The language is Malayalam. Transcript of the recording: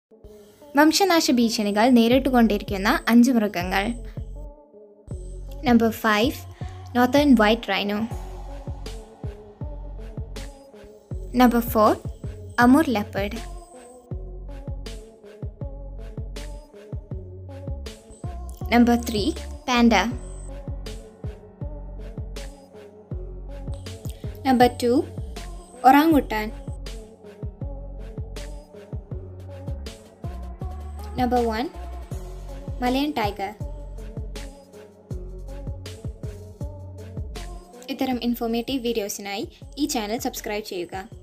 വംശനാശ ഭീഷണികൾ നേരിട്ടുകൊണ്ടിരിക്കുന്ന അഞ്ച് മൃഗങ്ങൾ number five northern white rhino number four Amur leopard number three panda number two orangutan number one Malayan tiger ഇത്തരം ഇൻഫോർമേറ്റീവ് വീഡിയോസിനായി ഈ ചാനൽ സബ്സ്ക്രൈബ് ചെയ്യുക